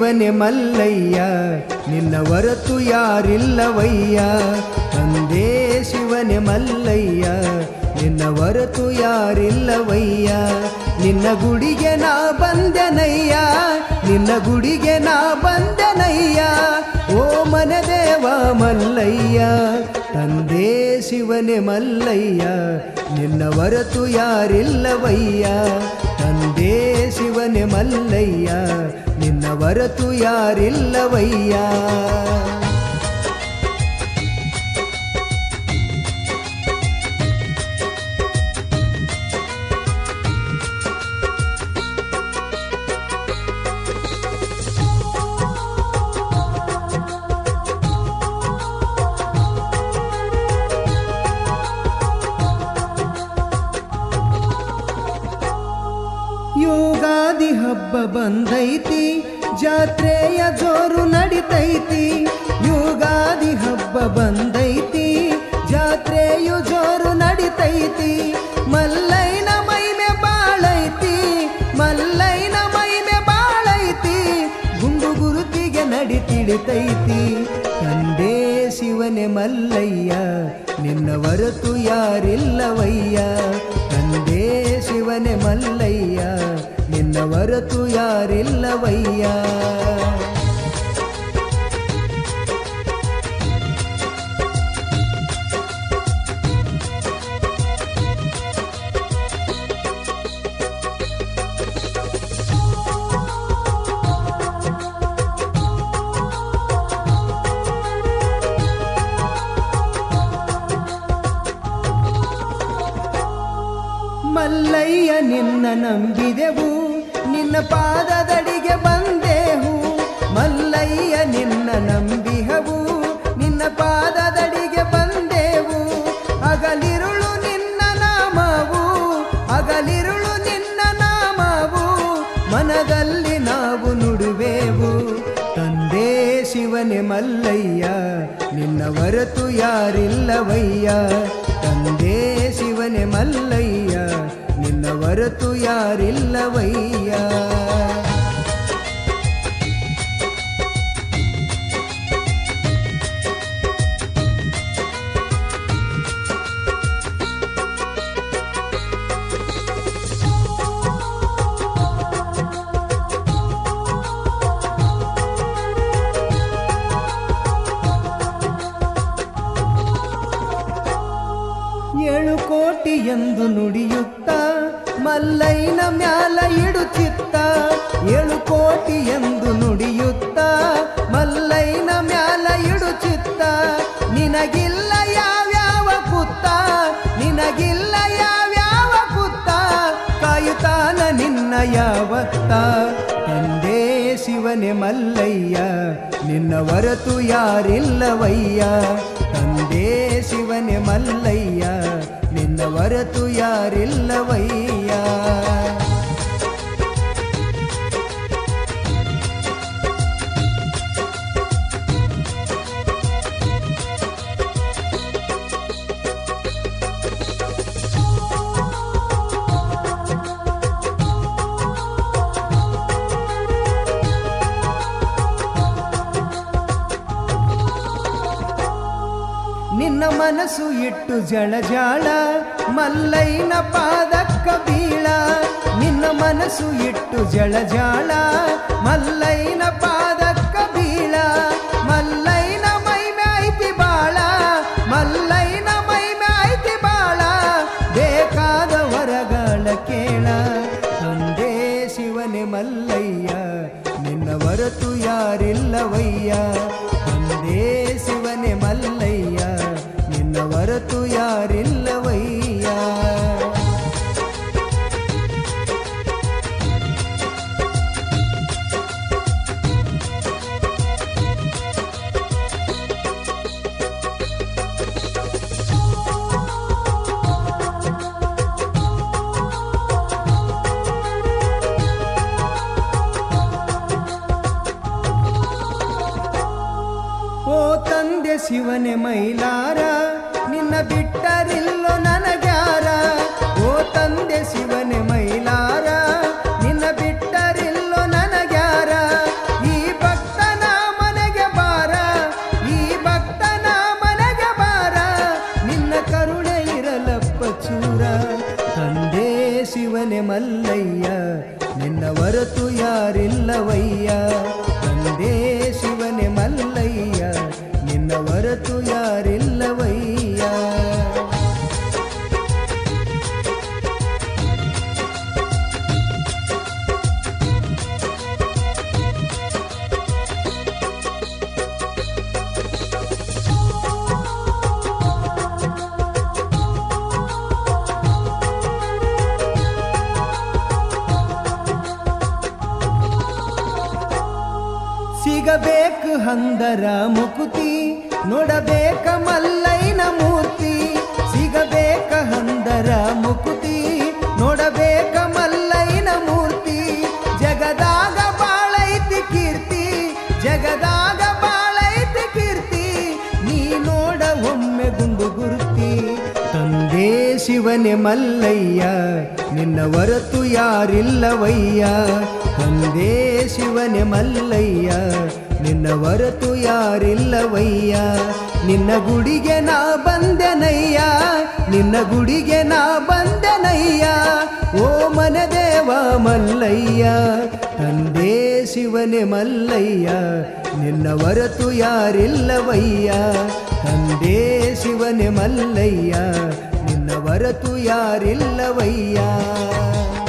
ಶಿವನೆ ಮಲ್ಲಯ್ಯ ನಿನ್ನ ಹೊರತು ಯಾರಿಲ್ಲವಯ್ಯ ತಂದೆ ಶಿವನೆ ಮಲ್ಲಯ್ಯ ನಿನ್ನ ಹೊರತು ಯಾರಿಲ್ಲವಯ್ಯ ನಿನ್ನ ಗುಡಿಗೆ ನಾ ಬಂದೆನಯ್ಯ ನಿನ್ನ ಗುಡಿಗೆ ನಾ ಬಂದೆನಯ್ಯ ಓ ಮನದೇವ ಮಲ್ಲಯ್ಯ ತಂದೆ ಶಿವನೆ ಮಲ್ಲಯ್ಯ ನಿನ್ನ ಹೊರತು ಯಾರಿಲ್ಲವಯ್ಯ ತಂದೆ ಶಿವನೆ ಮಲ್ಲಯ್ಯ ನಿನ್ನ ಹೊರತು ಯಾರಿಲ್ಲವಯ್ಯ ಯೋಗಾದಿ ಹಬ್ಬ ಬಂದೈತಿ ಜಾತ್ರೆಯ ಜೋರು ನಡಿತೈತಿ ಯುಗಾದಿ ಹಬ್ಬ ಬಂದೈತಿ ಜಾತ್ರೆಯು ಜೋರು ನಡಿತೈತಿ ಮಲ್ಲೈನ ಮೈಮೆ ಬಾಳೈತಿ ಮಲ್ಲೈನ ಮೈಮೆ ಬಾಳೈತಿ ಗುಂಡು ಗುರುತಿಗೆ ನಡಿತಿಳಿತೈತಿ ತಂದೆ ಶಿವನೆ ಮಲ್ಲಯ್ಯ ನಿನ್ನ ಹೊರತು ಯಾರಿಲ್ಲವಯ್ಯ ತಂದೆ ಶಿವನೆ ಮಲ್ಲಯ್ಯ ನಿನ್ನ ಹೊರತು ಯಾರಿಲ್ಲವಯ್ಯ ಮಲ್ಲಯ್ಯ ನಿನ್ನ ನಂಬಿದೆವು ನಿನ್ನ ಪಾದದಡಿಗೆ ಬಂದೆವು ಮಲ್ಲಯ್ಯ ನಿನ್ನ ನಂಬಿಹವು ನಿನ್ನ ಪಾದದಡಿಗೆ ಬಂದೆವು ಹಗಲಿರುಳು ನಿನ್ನ ನಾಮವು ಹಗಲಿರುಳು ನಿನ್ನ ನಾಮವು ಮನದಲ್ಲಿ ನಾವು ನುಡುವೆವು ತಂದೆ ಶಿವನೆ ಮಲ್ಲಯ್ಯ ನಿನ್ನ ಹೊರತು ಯಾರಿಲ್ಲವಯ್ಯ ತಂದೆ ಶಿವನೆ ಮಲ್ಲಯ್ಯ ನಿನ್ನ ಹೊರತು ಯಾರಿಲ್ಲವಯ್ಯ ಏಳು ಕೋಟಿ ಎಂದು ನುಡಿಯುತ್ತ ಮಲ್ಲೈನ ಮ್ಯಾಲ ಇಡು ಚಿತ್ತ ಏಳು ಕೋಟಿ ಎಂದು ನುಡಿಯುತ್ತ ಮಲ್ಲೈನ ಮ್ಯಾಲ ಇಡು ಚಿತ್ತ ನಿನಗಿಲ್ಲ ಯಾವ್ಯಾವ ಕುತ್ತ ನಿನಗಿಲ್ಲ ಯಾವ್ಯಾವ ಕುತ್ತ ಕಾಯುತ್ತಾನ ನಿನ್ನ ಯಾವತ್ತ ತಂದೆ ಶಿವನೆ ಮಲ್ಲಯ್ಯ ನಿನ್ನ ಹೊರತು ಯಾರಿಲ್ಲವಯ್ಯ ತಂದೆ ಶಿವನೆ ಮಲ್ಲಯ್ಯ ನಿನ್ನ ಹೊರತು ಯಾರಿಲ್ಲವಯ್ಯ ನಿನ್ನ ಮನಸ್ಸು ಇಟ್ಟು ಜಳ ಜಾಳ ಮಲ್ಲೈನ ಪಾದಕ್ಕ ಬೀಳ ನಿನ್ನ ಮನಸ್ಸು ಇಟ್ಟು ಜಳ ಜಾಳ ಮಲ್ಲೈನ ಪಾದಕ್ಕ ಬೀಳ ಮಲ್ಲೈನ ಮೈಮೆ ಐತಿ ಬಾಳ ಮಲ್ಲೈನ ಮೈಮೆ ಐತಿ ಬಾಳ ಬೇಕಾದ ವರಗಳ ಕೇಳ ತಂದೆ ಶಿವನೆ ಮಲ್ಲಯ್ಯ ನಿನ್ನ ಹೊರತು ಯಾರಿಲ್ಲವಯ್ಯ ತಂದೆ ಶಿವನೆ ಮಲ್ಲಯ್ಯ ನಿನ್ನ ಹೊರತು ಯಾರಿಲ್ಲವಯ್ಯ ಓ ತಂದೆ ಶಿವನೆ ಮೈಲಾರ ನಿನ್ನ ಬಿಟ್ಟರಿಲ್ಲೋ ನನಗ್ಯಾರ ಓ ತಂದೆ ಶಿವನೆ ಮೈಲಾರ ನಿನ್ನ ಬಿಟ್ಟರಿಲ್ಲೋ ನನಗ್ಯಾರ ಈ ಸಿಗಬೇಕು ಹಂದರ ಮುಕುತಿ ನೋಡಬೇಕ ಮಲ್ಲೈನ ಮೂರ್ತಿ ಸಿಗಬೇಕ ಹಂದರ ಮುಕುತಿ ನೋಡಬೇಕ ಮಲ್ಲೈನ ಮೂರ್ತಿ ಜಗದಾಗ ಬಾಳೈತಿ ಕೀರ್ತಿ ಜಗದಾಗ ಬಾಳೈತಿ ಕೀರ್ತಿ ನೀ ನೋಡ ಒಮ್ಮೆ ಗುಂಡು ಗುರುತಿ ತಂದೆ ಶಿವನೆ ಮಲ್ಲಯ್ಯ ನಿನ್ನ ಹೊರತು ಯಾರಿಲ್ಲವಯ್ಯ ತಂದೆ ಶಿವನೆ ಮಲ್ಲಯ್ಯ ನಿನ್ನ ಹೊರತು ಯಾರಿಲ್ಲವಯ್ಯ ನಿನ್ನ ಗುಡಿಗೆ ನಾ ಬಂದೆನಯ್ಯ ನಿನ್ನ ಗುಡಿಗೆ ನಾ ಬಂದೆನಯ್ಯ ಓ ಮನದೇವ ಮಲ್ಲಯ್ಯ ತಂದೆ ಶಿವನೆ ಮಲ್ಲಯ್ಯ ನಿನ್ನ ಹೊರತು ಯಾರಿಲ್ಲವಯ್ಯ ತಂದೆ ಶಿವನೆ ಮಲ್ಲಯ್ಯ ನಿನ್ನ ಹೊರತು ಯಾರಿಲ್ಲವಯ್ಯ